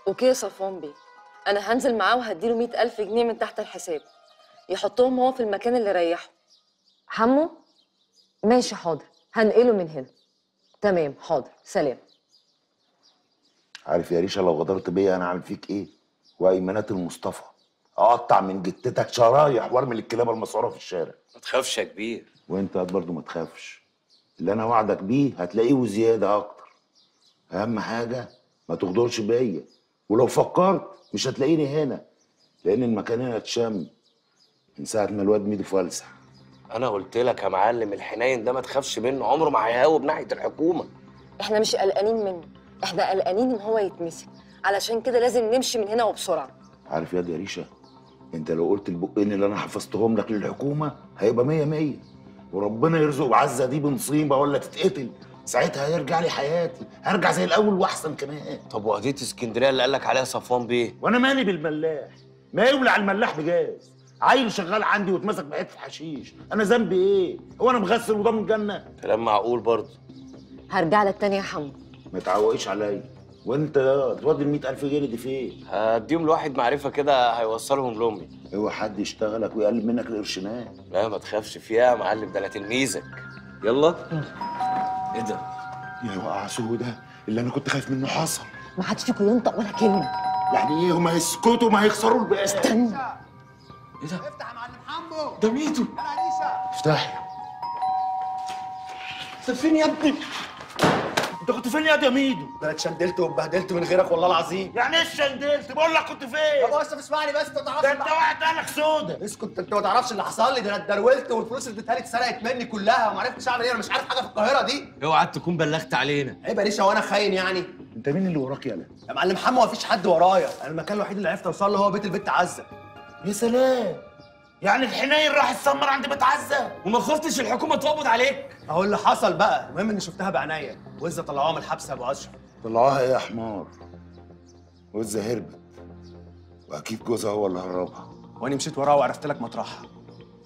اوكي يا صفوان بيه انا هنزل معاه وهديله مئة ألف جنيه من تحت الحساب يحطهم هو في المكان اللي يريحه حمو ماشي حاضر هنقله من هنا تمام حاضر سلام عارف يا ريشه لو غدرت بيا انا اعمل فيك ايه وايمانات المصطفى اقطع من جتتك شرايح وارمي الكلاب المسعوره في الشارع ما تخافش يا كبير وانت برضه ما تخافش اللي انا وعدك بيه هتلاقيه وزياده اكتر اهم حاجه ما تغدرش بيا ولو فكرت مش هتلاقيني هنا لان المكان هنا اتشم من ساعه ما الواد ميدو فلسع انا قلت لك يا معلم الحنين ده ما تخافش منه عمره ما هيهاوب ناحيه الحكومه احنا مش قلقانين منه احنا قلقانين ان هو يتمسك علشان كده لازم نمشي من هنا وبسرعه عارف يا ريشه انت لو قلت البقين اللي انا حفظتهم لك للحكومه هيبقى مية مية وربنا يرزق بعزه دي بمصيبه ولا تتقتل ساعتها هيرجع لي حياتي هرجع زي الاول واحسن كمان طب وقضيه اسكندريه اللي قال لك عليها صفوان بيه وانا مالي بالملاح ما يولع الملاح بجاز عيل شغال عندي واتمسك بحته حشيش انا ذنبي ايه هو انا مغسل وضامن جنه كلام معقول برضه هرجع لك تاني يا حمو ما تعوقيش عليا وانت تودي ال 100000 جنيه دي فين هديهم لواحد معرفه كده هيوصلهم لامي اوعى حد يشتغلك ويقلب منك القرشينات لا ما تخافش فيها يا معلم ده انا تلميذك يلا ايه ده يا وقع سودة اللي انا كنت خايف منه حصل ما حدش فيكم ينطق ولا كلمه يعني ايه هما يسكتوا ما هيخسروا الباقي استنى ايه ده افتح يا معلم حمو ده ميدو يا عيسى افتحي انت فين يا ابني انت كنت فين يا ميدو ده انا اتشندلت واتبهدلت من غيرك والله العظيم يعني ايه الشندلت بقول لك كنت يا فين بابا بس اسمعني بس انت ما تعرفش ده انت واحد قالك سودة اسكت انت ما تعرفش اللي حصل لي ده انا اتدرولت والفلوس اللي اديتها لي اتسرقت مني كلها وما عرفتش اعمل ايه انا مش عارف حاجه في القاهره دي اوعى تكون بلغت علينا عيب يا ريشه وانا خاين يعني انت مين اللي وراك يالا يا معلم حمو ما فيش حد ورايا انا المكان الوحيد اللي عرفت اوصل له هو بيت البت عزه يا سلام يعني الحنين راح يتسمر عند بيت عزه وما خفتش الحكومه تقبض عليك اهو اللي حصل بقى المهم اني شفتها بعينيا وإذا طلعوها من الحبس يا ابو اشرف طلعوها ايه يا حمار وزة هربت واكيد جوزها هو اللي هربها وانا مشيت وراها وعرفت لك مطرحها